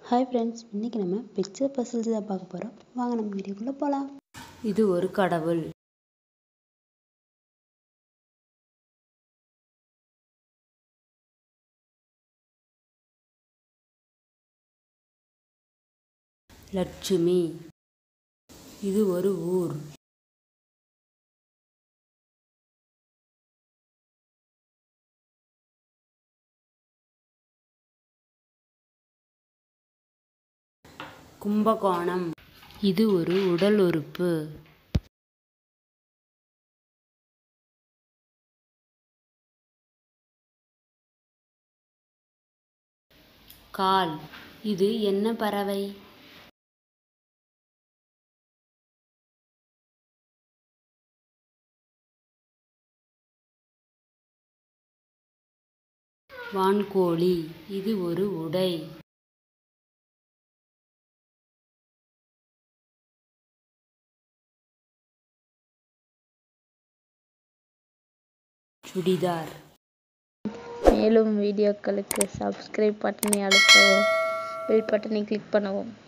hi friends இன்றைக்கி நம்ம picture puzzles தான் பார்க்க போகிறோம் வாங்க நம்ம வீடியோக்குள்ளே போகலாம் இது ஒரு கடவுள் லட்சுமி இது ஒரு ஊர் கும்பகோணம் இது ஒரு உடல் உறுப்பு கால் இது என்ன பறவை வான்கோழி இது ஒரு உடை சுடிதார் மேலும் வீடியோக்களுக்கு சப்ஸ்கிரைப் பட்டனை அழுத்தவும் பெல் பட்டனை கிளிக் பண்ணவும்